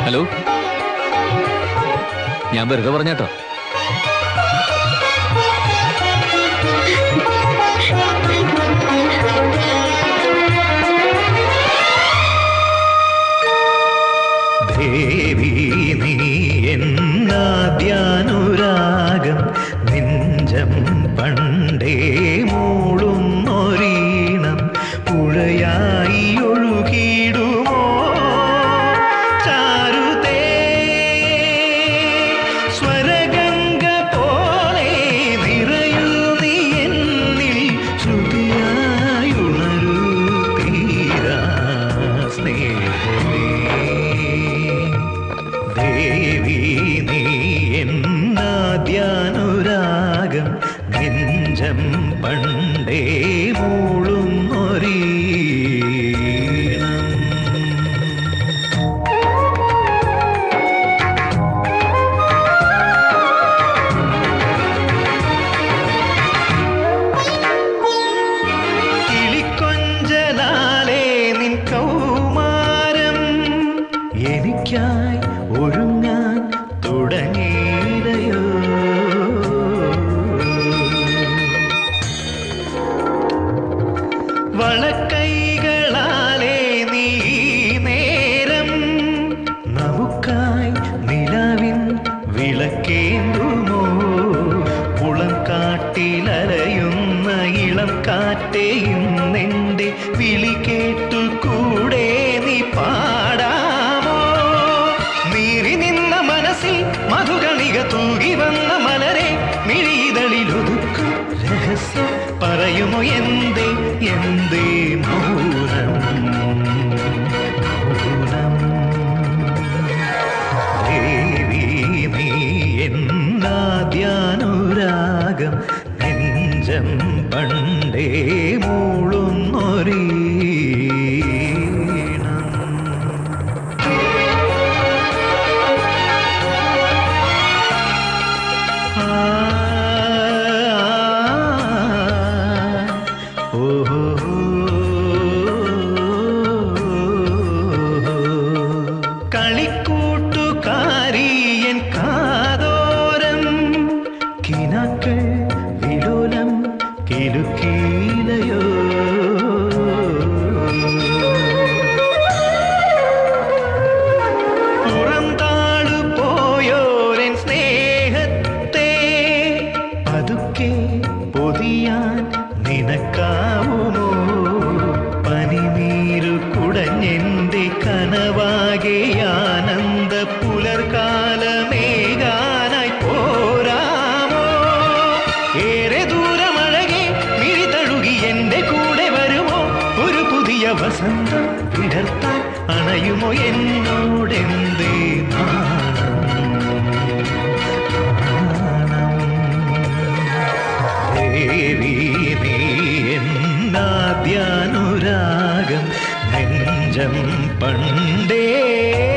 hello ഞാൻ വെറുതെ പറഞ്ഞേട്ടോ ദേവി നീ എന്നാദ്യാനുരാഗം നെഞ്ചം പണ്ടേ മൂളുന്നൊരീണം പുഴയായി ഒഴുകിടുമോ ചാരുതേ സ്വരഗംഗ പോലെ നിറയൂ നീ എന്നിൽ ശ്രുതിയായി ഉണരൂ തീരാ സ്നേഹമേ ദേവി നീ എന്നാദ്യാനുരാഗം നെഞ്ചം പണ്ടേ മൂളുന്നൊരീണം കിളിക്കൊഞ്ചലാലേ നിൻ കൗമാരം എനിക്കായി ഒഴുങ്ങാൻ തുടങ്ങിയിടയോ വളക്കൈകളാലേ നീ നേരം നമുക്കായി നിലവിൻ വിളക്കേന്തുമോ പുളം കാട്ടിലലയുന്ന ഇളം കാറ്റേയും നിന്റെ വിളി കേട്ടു കൂടെ നീ പാടാമോ നീറി നിന്ന മനസ്സിൽ മധുകണിക തൂകി വന്ന മലരെ മിഴിതളിലൊതുക്കും രഹസ്യം പറയുമോ എന്തേ എന്തേ മൗനം മൗനം ദേവി നീ എന്നാദ്യാനുരാഗം നെഞ്ചം പണ്ടേ മൂളുന്നൊരീണം കളിക്കൂട്ടുകാരിയൻ കാതോരം കിനാക്കൾ വിലോലം കിലുക്കീലയോ പുറന്താളു പോയോരൻ സ്നേഹത്തെ പതുക്കെ പൊതിയാൻ നിനക്കാവുമോ പനിനീരു കുടഞ്ഞെന്റെ കനവാകെ ആനന്ദ പുലർകാലമേകാനായി പോരാമോ ഏറെ ദൂരമഴകെ മിഴി തഴുകി എന്റെ കൂടെ വരുമോ ഒരു പുതിയ വസന്തം വിടർത്താൻ അണയുമോ എന്നോടെന്തേ നാണം നാണം ദേവി നീ എന്നാദ്യാനുരാഗം നെഞ്ചം പണ്ടേ